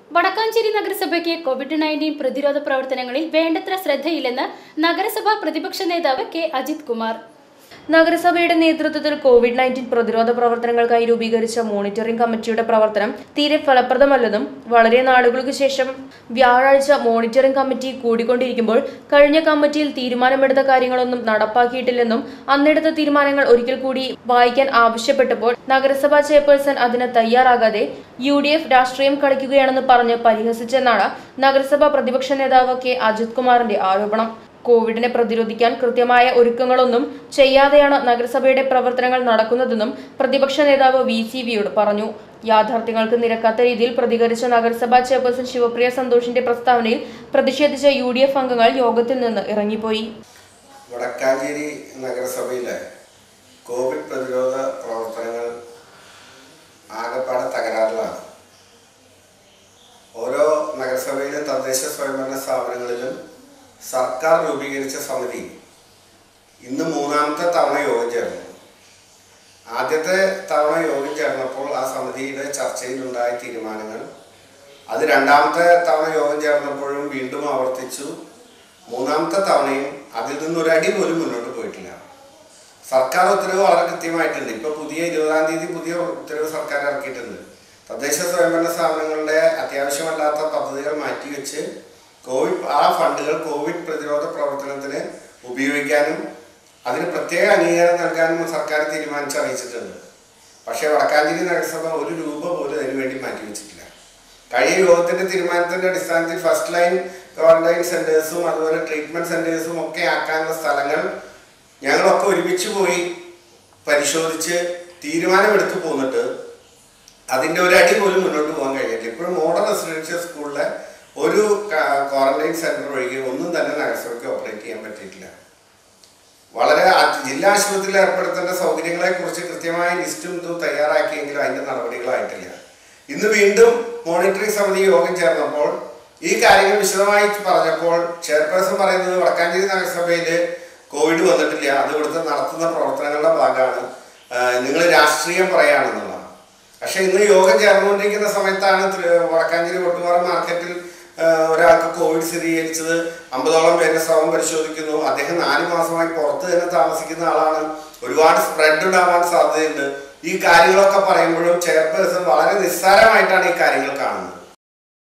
വടക്കാഞ്ചേരി നഗരസഭയ്ക്ക് Covid nineteen പ്രതിരോധ പ്രവർത്തനങ്ങളിൽ വേണ്ടത്ര ശ്രദ്ധയില്ലെന്ന് നഗരസഭാ പ്രതിപക്ഷ നേതാവ് കെ അജിത് കുമാർ നഗരസഭയുടെ നേതൃത്വത്തിൽ കോവിഡ് നയൻറ്റീൻ പ്രതിരോധ പ്രവർത്തനങ്ങൾക്കായി രൂപീകരിച്ച മോണിറ്ററിംഗ് കമ്മിറ്റിയുടെ പ്രവർത്തനം തീരെ ഫലപ്രദമല്ലെന്നും വളരെ നാളുകൾക്ക് ശേഷം വ്യാഴാഴ്ച മോണിറ്ററിംഗ് കമ്മിറ്റി കൂടിക്കൊണ്ടിരിക്കുമ്പോൾ കഴിഞ്ഞ കമ്മിറ്റിയിൽ തീരുമാനമെടുത്ത കാര്യങ്ങളൊന്നും നടപ്പാക്കിയിട്ടില്ലെന്നും അന്നെടുത്ത തീരുമാനങ്ങൾ ഒരിക്കൽ കൂടി വായിക്കാൻ ആവശ്യപ്പെട്ടപ്പോൾ നഗരസഭാ ചെയർപേഴ്സൺ അതിന് തയ്യാറാകാതെ യു ഡി എഫ് രാഷ്ട്രീയം കളിക്കുകയാണെന്ന് പറഞ്ഞ് പരിഹസിച്ചെന്നാണ് നഗരസഭാ പ്രതിപക്ഷ നേതാവ് കെ അജിത് കുമാറിന്റെ ആരോപണം കോവിഡിനെ പ്രതിരോധിക്കാൻ കൃത്യമായ ഒരുക്കങ്ങളൊന്നും ചെയ്യാതെയാണ് നഗരസഭയുടെ പ്രവർത്തനങ്ങൾ നടക്കുന്നതെന്നും പ്രതിപക്ഷ നേതാവ് വി സി വിയോട് പറഞ്ഞു യാഥാർത്ഥ്യങ്ങൾക്ക് നിരക്കാത്ത രീതിയിൽ പ്രതികരിച്ച നഗരസഭാ ചെയർപേഴ്സൺ ശിവപ്രിയ സന്തോഷിന്റെ പ്രസ്താവനയിൽ പ്രതിഷേധിച്ച യു ഡി എഫ് അംഗങ്ങൾ യോഗത്തിൽ നിന്ന് ഇറങ്ങിപ്പോയി വടക്കാഞ്ചേരി നഗരസഭയിലെ കോവിഡ് പ്രതിരോധ പ്രവർത്തനങ്ങൾ ആകെപ്പാടെ തകരാറിലാണ് ഓരോ നഗരസഭയിലും തദ്ദേശ സ്വയംഭരണ സ്ഥാപനങ്ങളിലും സർക്കാർ രൂപീകരിച്ച സമിതി ഇന്ന് മൂന്നാമത്തെ തവണ യോഗം ചേർന്നു ആദ്യത്തെ തവണ യോഗം ചേർന്നപ്പോൾ ആ സമിതിയുടെ ചർച്ചയിലുണ്ടായ തീരുമാനങ്ങൾ അത് രണ്ടാമത്തെ തവണ യോഗം ചേർന്നപ്പോഴും വീണ്ടും ആവർത്തിച്ചു മൂന്നാമത്തെ തവണയും അതിൽ നിന്നൊരടി പോലും മുന്നോട്ട് പോയിട്ടില്ല സർക്കാർ ഉത്തരവ് വളരെ കൃത്യമായിട്ടുണ്ട് ഇപ്പൊ പുതിയ ഇരുപതാം തീയതി പുതിയ ഉത്തരവ് സർക്കാർ ഇറക്കിയിട്ടുണ്ട് തദ്ദേശ സ്വയംഭരണ സ്ഥാപനങ്ങളുടെ അത്യാവശ്യമല്ലാത്ത പദ്ധതികൾ മാറ്റിവെച്ച് കോവിഡ് ആ ഫണ്ടുകൾ കോവിഡ് പ്രതിരോധ പ്രവർത്തനത്തിന് ഉപയോഗിക്കാനും അതിന് പ്രത്യേക അംഗീകാരം നൽകാനും സർക്കാർ തീരുമാനിച്ച് അറിയിച്ചിട്ടുണ്ട് പക്ഷേ വടക്കാഞ്ചേരി നഗരസഭ ഒരു രൂപ പോലും അതിനു വേണ്ടി മാറ്റിവെച്ചിട്ടില്ല കഴിഞ്ഞ യോഗത്തിന്റെ തീരുമാനത്തിന്റെ അടിസ്ഥാനത്തിൽ ഫസ്റ്റ് ലൈൻ ക്വാറന്റൈൻ സെന്റേഴ്സും അതുപോലെ ട്രീറ്റ്മെന്റ് സെന്റേഴ്സും ഒക്കെ ആക്കാനുള്ള സ്ഥലങ്ങൾ ഞങ്ങളൊക്കെ ഒരുമിച്ച് പോയി പരിശോധിച്ച് തീരുമാനമെടുത്ത് പോന്നിട്ട് അതിന്റെ ഒരു അടി പോലും മുന്നോട്ട് പോകാൻ കഴിഞ്ഞിട്ടില്ല ഇപ്പോഴും മോഡൽ റെസിഡൻഷ്യൽ സ്കൂളിലെ ഒരു ക്വാറന്റൈൻ സെന്റർ ഒഴികെ ഒന്നും തന്നെ നഗരസഭയ്ക്ക് ഓപ്പറേറ്റ് ചെയ്യാൻ പറ്റിയിട്ടില്ല വളരെ ആ- ജില്ലാ ആശുപത്രിയിൽ ഏർപ്പെടുത്തേണ്ട സൗകര്യങ്ങളെ കുറിച്ച് കൃത്യമായ ലിസ്റ്റും ഇതും തയ്യാറാക്കിയെങ്കിലും അതിന്റെ നടപടികളായിട്ടില്ല ഇന്ന് വീണ്ടും മോണിറ്ററിംഗ് സമിതി യോഗം ചേർന്നപ്പോൾ ഈ കാര്യങ്ങൾ വിശദമായി പറഞ്ഞപ്പോൾ ചെയർപേഴ്സൺ പറയുന്നത് വടക്കാഞ്ചേരി നഗരസഭയിൽ കോവിഡ് വന്നിട്ടില്ല അത് ഇവിടുത്തെ നടത്തുന്ന പ്രവർത്തനങ്ങളുടെ ഭാഗമാണ് നിങ്ങൾ രാഷ്ട്രീയം പറയാണെന്നുള്ളതാണ് പക്ഷെ ഇന്ന് യോഗം ചേർന്നുകൊണ്ടിരിക്കുന്ന സമയത്താണ് തൃ- വടക്കാഞ്ചേരി ഒട്ടുപാറ മാർക്കറ്റിൽ ആ, ഒരാൾക്ക് കോവിഡ് സ്ഥിരീകരിച്ചത് അമ്പതോളം പേരുടെ ശ്രമം പരിശോധിക്കുന്നു അദ്ദേഹം നാല് മാസമായി പുറത്ത് തന്നെ താമസിക്കുന്ന ആളാണ് ഒരുപാട് സ്പ്രെഡ് ഉണ്ടാവാൻ സാധ്യതയുണ്ട് ഈ കാര്യങ്ങളൊക്കെ പറയുമ്പോഴും ചെയർപേഴ്സൺ വളരെ നിസ്സാരമായിട്ടാണ് ഈ കാര്യങ്ങൾ കാണുന്നത്